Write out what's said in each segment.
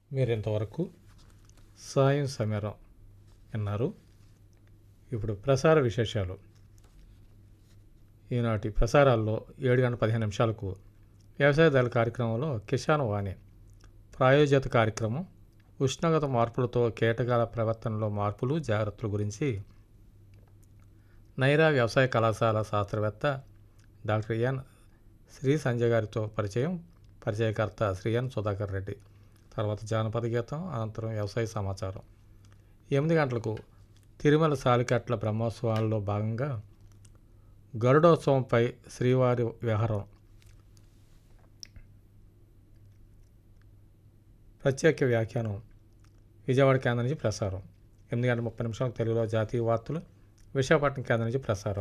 మీరు ఇంతవరకు సాయం సమీరం విన్నారు ఇప్పుడు ప్రసార విశేషాలు ఈనాటి ప్రసారాల్లో ఏడు గంటల పదిహేను నిమిషాలకు వ్యవసాయదారుల కార్యక్రమంలో కిసాన్ వాణి ప్రాయోజిత కార్యక్రమం ఉష్ణోగ్రత మార్పులతో కీటకాల ప్రవర్తనలో మార్పులు జాగ్రత్తల గురించి నైరా వ్యవసాయ కళాశాల శాస్త్రవేత్త డాక్టర్ ఎన్ శ్రీ సంజయ్ గారితో పరిచయం పరిచయకర్త శ్రీ ఎన్ సుధాకర్ రెడ్డి తర్వాత జానపద గీతం అనంతరం వ్యవసాయ సమాచారం ఎనిమిది గంటలకు తిరుమల సాలికట్ల బ్రహ్మోత్సవాల్లో భాగంగా గరుడోత్సవంపై శ్రీవారి విహారం ప్రత్యేక వ్యాఖ్యానం విజయవాడ కేంద్రం నుంచి ప్రసారం ఎనిమిది గంటల ముప్పై నిమిషాలకు తెలుగులో జాతీయ వార్తలు విశాఖపట్నం కేంద్రం నుంచి ప్రసారం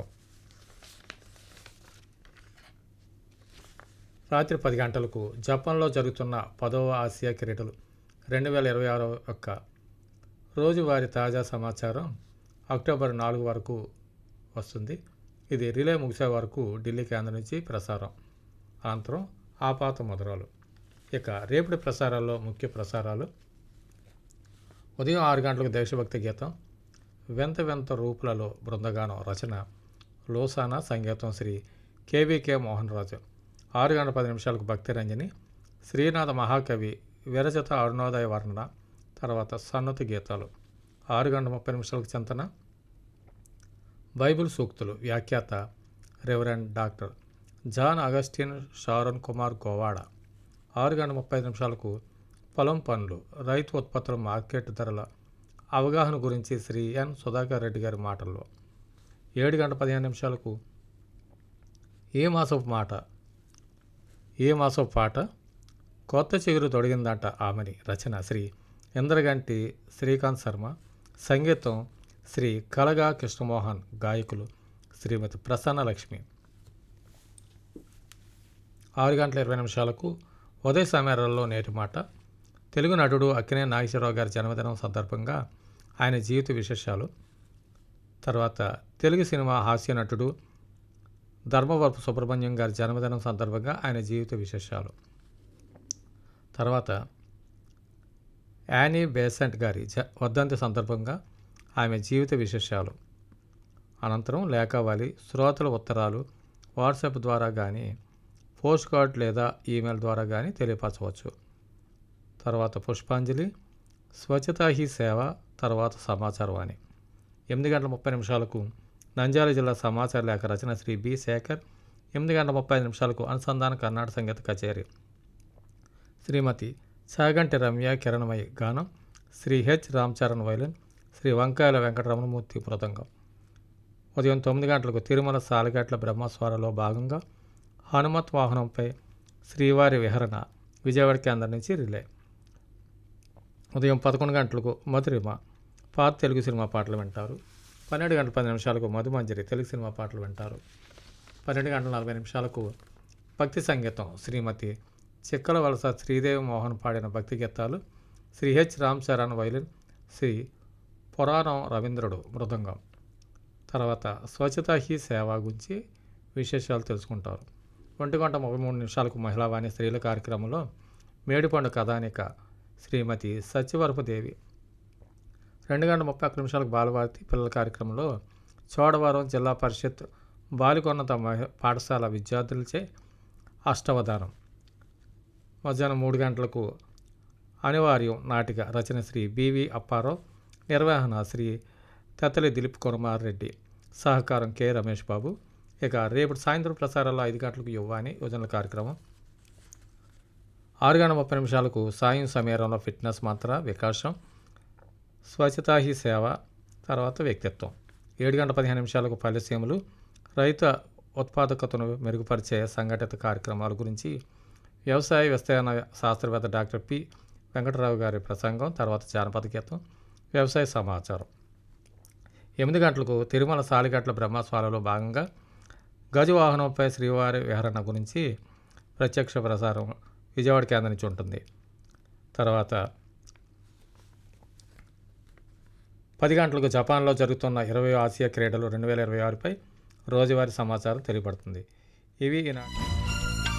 రాత్రి పది గంటలకు జపాన్లో జరుగుతున్న పదవ ఆసియా క్రీడలు రెండు వేల ఇరవై ఆరు యొక్క రోజువారీ తాజా సమాచారం అక్టోబర్ నాలుగు వరకు వస్తుంది ఇది రిలే ముగిసే వరకు ఢిల్లీ కేంద్రం నుంచి ప్రసారం అనంతరం ఆపాత మధురాలు ఇక రేపటి ప్రసారాల్లో ముఖ్య ప్రసారాలు ఉదయం ఆరు గంటలకు దేశభక్తి గీతం వింత వింత రూపులలో బృందగానం రచన లోసానా సంగీతం శ్రీ కేవీకే మోహన్ రాజు ఆరు గంటల పది నిమిషాలకు భక్తి రంజని శ్రీనాథ మహాకవి విరచిత అరుణోదయ వర్ణన తర్వాత సన్నతి గీతాలు ఆరు గంటల ముప్పై నిమిషాలకు చింతన బైబిల్ సూక్తులు వ్యాఖ్యాత reverend doctor John Augustine Sharon Kumar Govada ఆరు గంటల ముప్పై నిమిషాలకు పొలం పనులు రైతు ఉత్పత్తుల మార్కెట్ ధరల అవగాహన గురించి శ్రీ ఎన్ సుధాకర్ రెడ్డి గారి మాటల్లో ఏడు గంటల పదిహేను నిమిషాలకు ఏ మాసపు మాట ఏ మాసపు పాట కొత్త చిగురు తొడిగిందంట ఆమెని రచన శ్రీ ఇంద్రగంటి శ్రీకాంత్ శర్మ సంగీతం శ్రీ కలగా కృష్ణమోహన్ గాయకులు శ్రీమతి ప్రసన్న లక్ష్మి ఆరు గంటల ఇరవై నిమిషాలకు ఉదయ సమయాలలో నేటి మాట తెలుగు నటుడు అక్కినే నాగేశ్వరరావు గారి జన్మదినం సందర్భంగా ఆయన జీవిత విశేషాలు తర్వాత తెలుగు సినిమా హాస్య నటుడు ధర్మవరపు సుబ్రహ్మణ్యం గారి జన్మదినం సందర్భంగా ఆయన జీవిత విశేషాలు తర్వాత యానీ బేసెంట్ గారి జ వర్ధంతి సందర్భంగా ఆమె జీవిత విశేషాలు అనంతరం లేఖావాలి శ్రోతల ఉత్తరాలు వాట్సాప్ ద్వారా కానీ పోస్ట్ కార్డ్ లేదా ఈమెయిల్ ద్వారా కానీ తెలియపరచవచ్చు తర్వాత పుష్పాంజలి స్వచ్ఛతా హీ సేవ తర్వాత సమాచారవాణి ఎనిమిది గంటల ముప్పై నిమిషాలకు నంద్యాల జిల్లా సమాచార లేఖ రచన శ్రీ బి శేఖర్ ఎనిమిది గంటల ముప్పై నిమిషాలకు అనుసంధాన కర్ణాటక సంగీత కచేరీ శ్రీమతి చాగంటి రమ్య కిరణమయ్య గానం శ్రీ హెచ్ రామ్చరణ్ వైలిన్ శ్రీ వంకాయల వెంకటరమణమూర్తి మృదంగం ఉదయం తొమ్మిది గంటలకు తిరుమల సాలగట్ల బ్రహ్మస్వరలో భాగంగా హనుమత్ వాహనంపై శ్రీవారి విహరణ విజయవాడ కేంద్రం నుంచి రిలే ఉదయం పదకొండు గంటలకు మధురిమ పాత తెలుగు సినిమా పాటలు వింటారు పన్నెండు గంటల పది నిమిషాలకు మధుమంజరి తెలుగు సినిమా పాటలు వింటారు పన్నెండు గంటల నలభై నిమిషాలకు భక్తి సంగీతం శ్రీమతి చిక్కల వలస శ్రీదేవి మోహన్ పాడిన భక్తి గీతాలు శ్రీ హెచ్ రామ్ చరణ్ వైలిన్ శ్రీ పురాణం రవీంద్రుడు మృదంగం తర్వాత స్వచ్ఛతా హీ సేవ గురించి విశేషాలు తెలుసుకుంటారు ఒంటి గంట ముప్పై మూడు నిమిషాలకు మహిళావాణి స్త్రీల కార్యక్రమంలో మేడిపండు కథానిక శ్రీమతి సత్యవరపదేవి రెండు గంటల ముప్పై ఒక్క నిమిషాలకు బాలభారతి పిల్లల కార్యక్రమంలో చోడవరం జిల్లా పరిషత్ బాలికోన్నత మహి పాఠశాల విద్యార్థులచే అష్టవధానం మధ్యాహ్నం మూడు గంటలకు అనివార్యం నాటిక రచన శ్రీ బివి అప్పారావు నిర్వహణ శ్రీ తెతలి దిలీప్ కుమార్ రెడ్డి సహకారం కె రమేష్ బాబు ఇక రేపటి సాయంత్రం ప్రసారాల్లో ఐదు గంటలకు యువాని యోజనల కార్యక్రమం ఆరు గంటల ముప్పై నిమిషాలకు సాయం సమీరంలో ఫిట్నెస్ మంత్ర వికాసం స్వచ్ఛతా హీ సేవ తర్వాత వ్యక్తిత్వం ఏడు గంటల పదిహేను నిమిషాలకు పల్లెసీమలు రైతు ఉత్పాదకతను మెరుగుపరిచే సంఘటిత కార్యక్రమాల గురించి వ్యవసాయ విస్తరణ శాస్త్రవేత్త డాక్టర్ పి వెంకటరావు గారి ప్రసంగం తర్వాత జానపద గీతం వ్యవసాయ సమాచారం ఎనిమిది గంటలకు తిరుమల సాలిగట్ల బ్రహ్మస్వాలలో భాగంగా గజవాహనంపై శ్రీవారి విహరణ గురించి ప్రత్యక్ష ప్రసారం విజయవాడ కేంద్రం నుంచి ఉంటుంది తర్వాత పది గంటలకు జపాన్లో జరుగుతున్న ఇరవై ఆసియా క్రీడలు రెండు వేల ఇరవై ఆరుపై రోజువారీ సమాచారం తెలియబడుతుంది ఇవి ఈనాటి